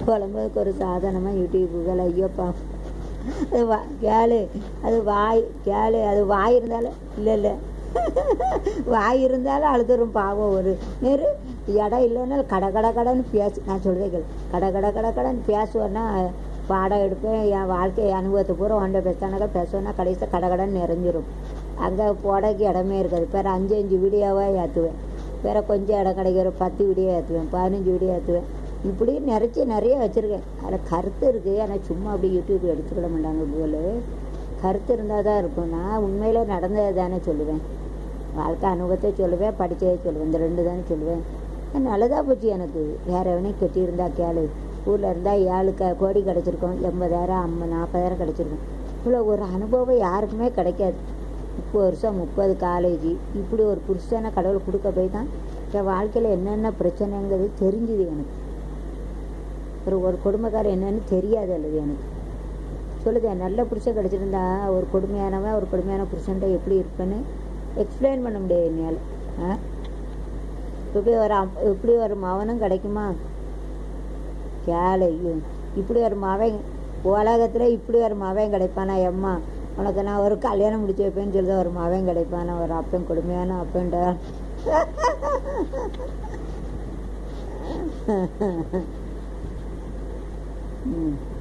புலம்புறதுக்கு ஒரு சாதனமாக யூடியூப்புகள் ஐயோப்பா அது வா கேளு அது வாய் கேளு அது வாய் இருந்தாலும் இல்லை இல்லை வாய் இருந்தாலும் அழுதுரும் பாவம் ஒரு நேரு இடம் இல்லைன்னா கட கட கடன்னு பேசு நான் சொல்கிறேன் கேளு கட கட கட கடன்னு பேசுவேன்னா பாடம் எடுப்பேன் என் வாழ்க்கை அனுபவத்தை பூரா ஒன்றை பேசினாக்கா பேசுவேன்னா கடைசியில் கட கடன்னு நிறைஞ்சிரும் அங்கே போடக்கு இடமே இருக்காது வேறு அஞ்சு அஞ்சு வீடியோவாக ஏற்றுவேன் வேறு கொஞ்சம் இடம் கிடைக்கிற பத்து வீடியோ ஏற்றுவேன் பதினஞ்சு வீடியோ ஏற்றுவேன் இப்படி நிறைச்சி நிறைய வச்சுருக்கேன் அதில் கருத்து இருக்குது ஆனால் சும்மா அப்படி யூடியூப் எடுத்துக்கிட மாட்டாங்க போல் கருத்து இருந்தால் தான் இருக்கும் நான் உண்மையிலே நடந்ததை தானே சொல்லுவேன் வாழ்க்கை அனுபவத்தை சொல்லுவேன் படித்ததை சொல்லுவேன் இந்த ரெண்டு தானே சொல்லுவேன் நல்லதாக போச்சு எனக்கு வேற எவனையும் கட்டியிருந்தா கேளு ஊரில் இருந்தால் ஏழு க கோடி கிடச்சிருக்கோம் எண்பதாயிரம் ஐம்பது நாற்பதாயிரம் கிடச்சிருக்கோம் இவ்வளோ ஒரு அனுபவம் யாருக்குமே கிடைக்காது முப்பது வருஷம் முப்பது காலேஜ் இப்படி ஒரு புருஷனை கடவுள் கொடுக்க போய் தான் என் வாழ்க்கையில் என்னென்ன பிரச்சனைங்கிறது தெரிஞ்சுது எனக்கு ஒரு ஒரு குடும்பக்காரர் என்னன்னு தெரியாது அல்லது எனக்கு சொல்லுது நல்ல புருஷன் கிடச்சிருந்தா ஒரு கொடுமையானவன் ஒரு கொடுமையான புருஷன்ட்ட எப்படி இருப்பேன்னு எக்ஸ்பிளைன் பண்ண முடியாது என்னால் ஆ இப்படி ஒரு அம்- இப்படி ஒரு மவனும் கிடைக்குமா கேளு ஐயோ, இப்படி ஒரு மவன் உலகத்தில் இப்படி ஒரு மவன் கிடைப்பானா எம்மா உனக்கு நான் ஒரு கல்யாணம் முடிச்சு வைப்பேன்னு சொல்லி ஒரு மவன் கிடைப்பானா ஒரு அப்பன் கொடுமையான அப்பன்டா ம்